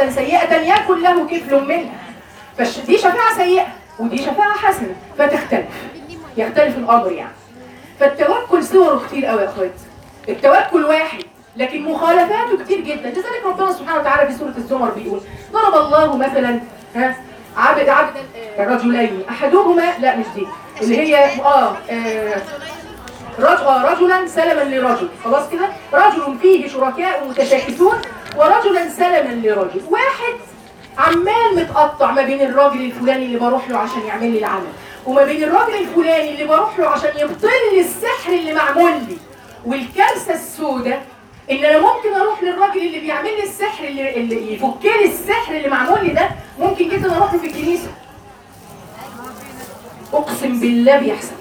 شفاعة سيئة يكن له كفل منها فدي شفاعة سيئة ودي شفاعة حسنة فتختلف يختلف الأمر يعني فالتوكل صوره كتير قوي يا اخوات التوكل واحد لكن مخالفاته كتير جدا لذلك ربنا سبحانه وتعالى في سورة الزمر بيقول ضرب الله مثلا ها عبد عبد رجلين احدهما لا مش دي اللي هي اه, آه رجل آه رجلا سلما لرجل خلاص كده رجل فيه شركاء متشاكسون ورجلا سلما لرجل واحد عمال متقطع ما بين الراجل الفلاني اللي بروح له عشان يعمل لي العمل وما بين الراجل الفلاني اللي بروح له عشان يبطل لي السحر اللي معمول لي والكارثه السوداء ان انا ممكن اروح للراجل اللي بيعمل لي السحر اللي, اللي يفك لي السحر اللي معمول لي ده ممكن جدا اروح له في الكنيسه اقسم بالله بيحصل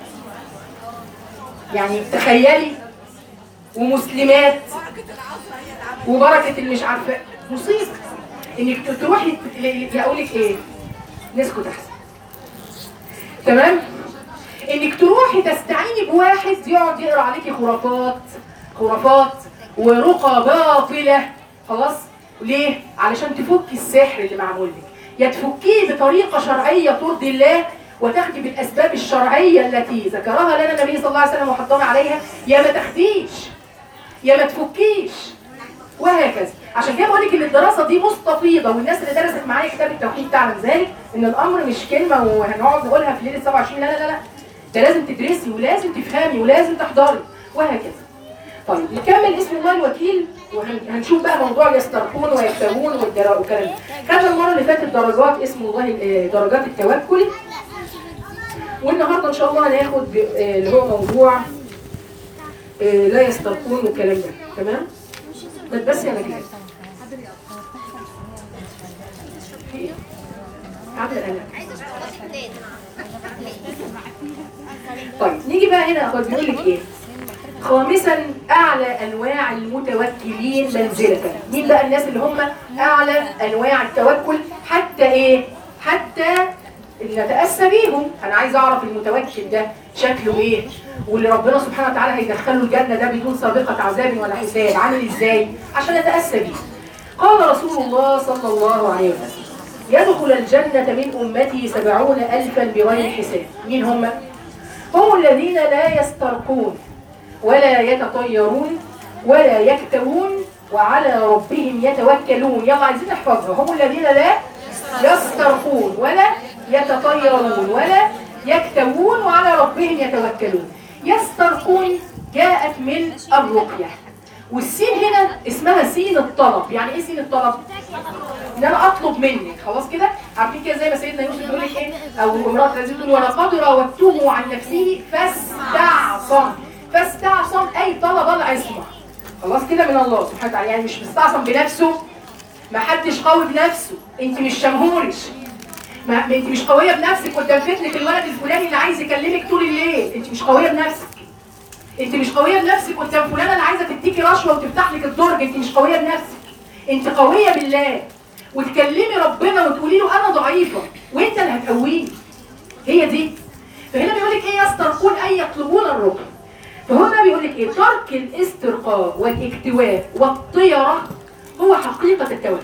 يعني تخيلي ومسلمات وبركه اللي مش عارفه مصيبه انك تروحي اقول لك ايه نسكت احسن تمام انك تروحي تستعيني بواحد يقعد يقرا عليكي خرافات خرافات ورقى باطله خلاص ليه علشان تفكي السحر اللي معمول لك يا تفكيه بطريقه شرعيه ترضي الله وتاخدي بالاسباب الشرعيه التي ذكرها لنا النبي صلى الله عليه وسلم وحضنا عليها يا ما تاخديش يا ما تفكيش وهكذا عشان كده بقول لك ان الدراسه دي مستفيضه والناس اللي درست معايا كتاب التوحيد تعلم ذلك ان الامر مش كلمه وهنقعد نقولها في ليله 27 لا لا لا لا ده لازم تدرسي ولازم تفهمي ولازم تحضري وهكذا طيب نكمل اسم الله الوكيل وهنشوف بقى موضوع يسترقون ويكتبون والكلام ده خدنا المره اللي فاتت درجات اسم الله درجات التوكل والنهارده ان شاء الله هناخد اللي هو موضوع لا يسترقون والكلام ده تمام بس بس يا نجلاء عبد الألم طيب نيجي بقى هنا اخوات بيقول لك ايه خامسا اعلى انواع المتوكلين منزله مين بقى الناس اللي هم اعلى انواع التوكل حتى ايه حتى نتاسى بيهم انا عايز اعرف المتوكل ده شكله ايه واللي ربنا سبحانه وتعالى هيدخله الجنه ده بدون سابقه عذاب ولا حساب عامل ازاي عشان اتاسى بيه قال رسول الله صلى الله عليه وسلم يدخل الجنة من أمتي سبعون ألفا بغير حساب مين هم؟ هم الذين لا يسترقون ولا يتطيرون ولا يكتوون وعلى ربهم يتوكلون يلا عايزين نحفظها هم الذين لا يسترقون ولا يتطيرون ولا يكتوون وعلى ربهم يتوكلون يسترقون جاءت من الرقية والسين هنا اسمها سين الطلب يعني ايه سين الطلب ان انا اطلب منك خلاص كده عارفين كده زي ما سيدنا يوسف بيقول لك ايه او امراه العزيز تقول ولقد راودته عن نفسه فاستعصم فاستعصم اي طلب العصمه خلاص كده من الله سبحانه وتعالى يعني مش مستعصم بنفسه ما حدش قوي بنفسه انت مش شمهورش ما انت مش قويه بنفسك قدام فتنه الولد الفلاني اللي عايز يكلمك طول الليل انت مش قويه بنفسك انت مش قويه بنفسك قدام فلانه اللي عايزه تديكي رشوه وتفتح لك الدرج انت مش قويه بنفسك انت قويه بالله وتكلمي ربنا وتقولي له انا ضعيفه وانت اللي هتقويني هي دي فهنا بيقول لك ايه يسترقون اي يطلبون الركن فهنا بيقول لك ايه ترك الاسترقاء والاكتواء والطيره هو حقيقه التوكل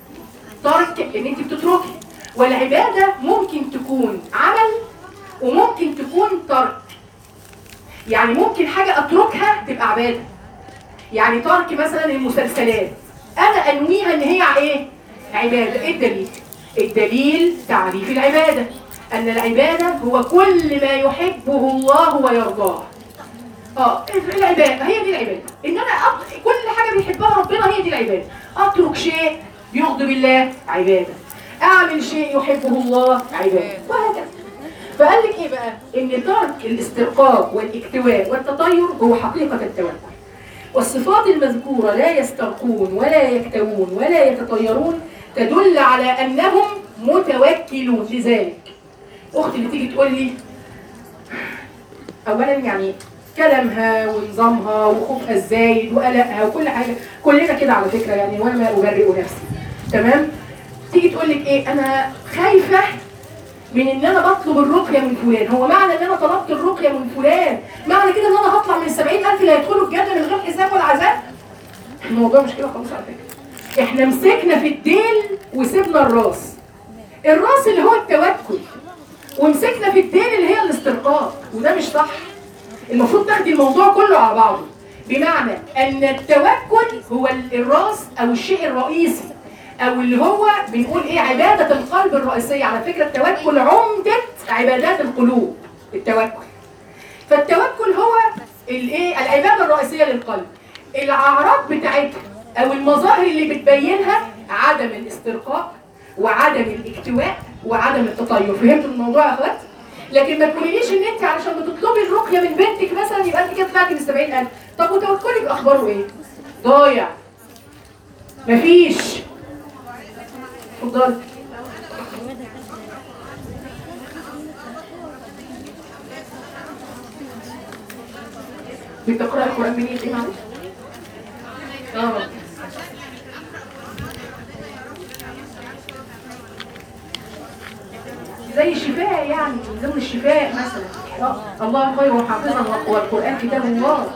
ترك ان انت بتتركي والعباده ممكن تكون عمل وممكن تكون ترك يعني ممكن حاجه اتركها تبقى عباده يعني ترك مثلا المسلسلات انا انويها ان هي ايه عباده ايه الدليل الدليل تعريف العباده ان العباده هو كل ما يحبه الله ويرضاه اه العباده هي دي العباده ان انا أط... كل حاجه بيحبها ربنا هي دي العباده اترك شيء يغضب الله عباده اعمل شيء يحبه الله عباده وهكذا فقال لك ايه بقى ان ترك الاسترقاق والاكتواء والتطير هو حقيقه التوكل والصفات المذكورة لا يسترقون ولا يكتوون ولا يتطيرون تدل على أنهم متوكلون لذلك أختي اللي تيجي تقول لي أولا يعني كلامها ونظامها وخوفها الزايد وقلقها وكل حاجة كلنا كده على فكرة يعني وأنا ما أبرئ نفسي تمام تيجي تقول لك إيه أنا خايفة من ان انا بطلب الرقية من فلان هو معنى ان انا طلبت الرقية من فلان معنى كده ان انا هطلع من السبعين الف اللي هيدخلوا الجنة من غير حساب ولا عذاب الموضوع مش كده خالص على فكرة احنا مسكنا في الديل وسيبنا الراس الراس اللي هو التوكل ومسكنا في الديل اللي هي الاسترقاق وده مش صح المفروض تاخدي الموضوع كله على بعضه بمعنى ان التوكل هو ال- الراس او الشيء الرئيسي او اللي هو بنقول ايه عباده القلب الرئيسيه على فكره التوكل عمده عبادات القلوب التوكل فالتوكل هو الايه العباده الرئيسيه للقلب الاعراض بتاعتها او المظاهر اللي بتبينها عدم الاسترقاق وعدم الاكتواء وعدم التطير فهمتوا الموضوع يا اخوات لكن ما تقوليليش ان انت علشان بتطلبي الرقيه من بنتك مثلا يبقى انت كده طلعتي من 70000 طب وتوكلك اخباره ايه ضايع مفيش اتفضلي بتقرأ القرآن منين ايه معلش؟ اه زي الشفاء يعني من ضمن الشفاء مثلا آه، الله خير حافظا والقرآن كتاب الله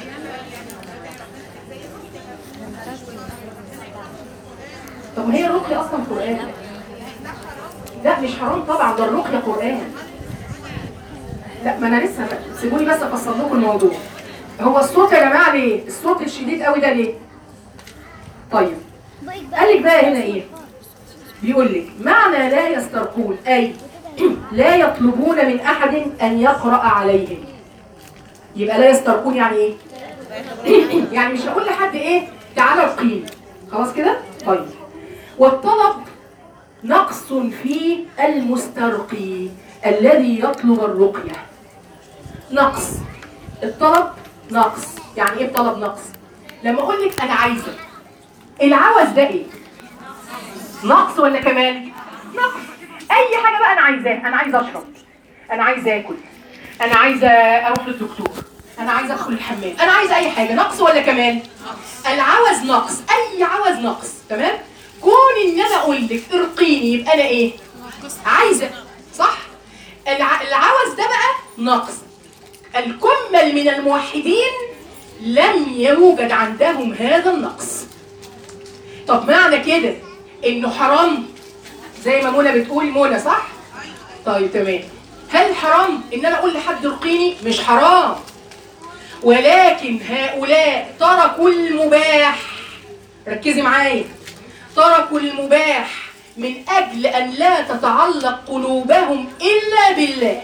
طب ما هي الرقية أصلا قرآن لا مش حرام طبعا ده الرقية قرآن لا ما انا لسه سيبوني بس افصل لكم الموضوع هو الصوت يا جماعه ليه الصوت الشديد قوي ده ليه طيب قال لك بقى هنا ايه بيقول لك معنى لا يسترقون اي لا يطلبون من احد ان يقرا عليهم يبقى لا يسترقون يعني ايه يعني مش هقول لحد ايه تعالى ارقيني خلاص كده طيب والطلب نقص في المسترقي الذي يطلب الرقية نقص الطلب نقص يعني ايه الطلب نقص لما اقول لك انا عايزه العوز ده ايه نقص ولا كمال نقص اي حاجه بقى انا عايزاه انا عايزه اشرب انا عايزه اكل انا عايزه اروح للدكتور انا عايزه ادخل الحمام انا عايزه اي حاجه نقص ولا كمال العوز نقص اي عوز نقص تمام كون ان انا اقول لك ارقيني يبقى انا ايه عايزه صح الع... العوز ده بقى نقص الكمل من الموحدين لم يوجد عندهم هذا النقص طب معنى كده انه حرام زي ما منى بتقول منى صح طيب تمام هل حرام ان انا اقول لحد ارقيني مش حرام ولكن هؤلاء تركوا المباح ركزي معايا تركوا المباح من أجل أن لا تتعلق قلوبهم إلا بالله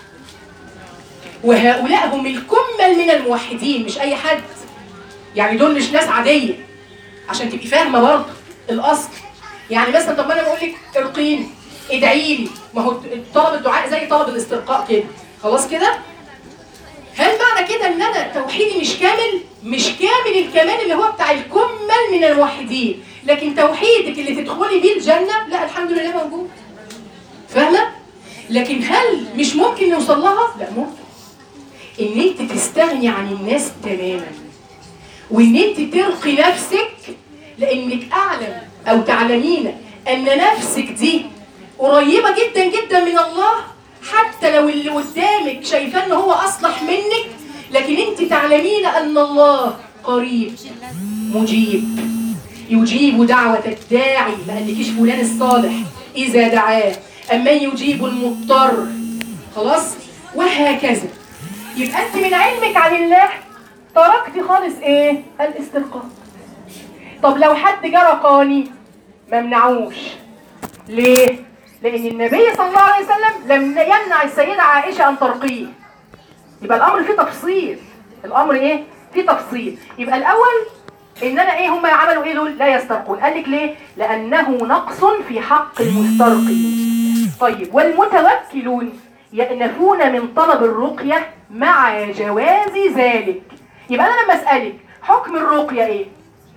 وهؤلاء هم الكمل من الموحدين مش أي حد يعني دول مش ناس عادية عشان تبقي فاهمة برضه الأصل يعني مثلا طب ما أنا بقول لك ارقيني ادعي لي ما هو طلب الدعاء زي طلب الاسترقاء كده خلاص كده هل معنى كده ان انا توحيدي مش كامل مش كامل الكمال اللي هو بتاع الكمل من الموحدين لكن توحيدك اللي تدخلي بيه الجنه لا الحمد لله موجود فاهمه لكن هل مش ممكن نوصل لها لا ممكن ان انت تستغني عن الناس تماما وان انت ترقي نفسك لانك اعلم او تعلمين ان نفسك دي قريبه جدا جدا من الله حتى لو اللي قدامك شايفاه ان هو اصلح منك لكن انت تعلمين ان الله قريب مجيب يجيب دعوة الداعي ما قالكيش فلان الصالح إذا دعاه أمن يجيب المضطر خلاص وهكذا يبقى أنت من علمك عن الله تركتي خالص إيه الاسترقاء طب لو حد جه رقاني ما منعوش ليه؟ لأن النبي صلى الله عليه وسلم لم يمنع السيدة عائشة أن ترقيه يبقى الأمر فيه تفصيل الأمر إيه؟ فيه تفصيل يبقى الأول ان انا ايه هم عملوا ايه دول لا يسترقون قال لك ليه لانه نقص في حق المسترقي طيب والمتوكلون يأنفون من طلب الرقية مع جواز ذلك يبقى انا لما اسالك حكم الرقية ايه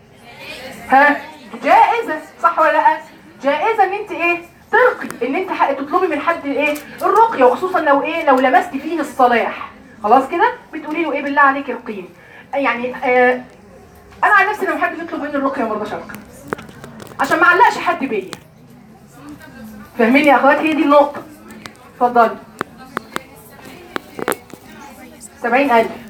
ها جائزة صح ولا لا جائزة ان انت ايه ترقي ان انت ح- تطلبي من حد ايه الرقية وخصوصا لو ايه لو لمست فيه الصلاح خلاص كده بتقولي له ايه بالله عليك ارقيني يعني آه انا عن نفسي لما حد يطلب مني الرقيه ما برضاش ارقى عشان ما علقش حد بيا فاهمين يا اخوات هي دي النقطه اتفضلي سبعين ألف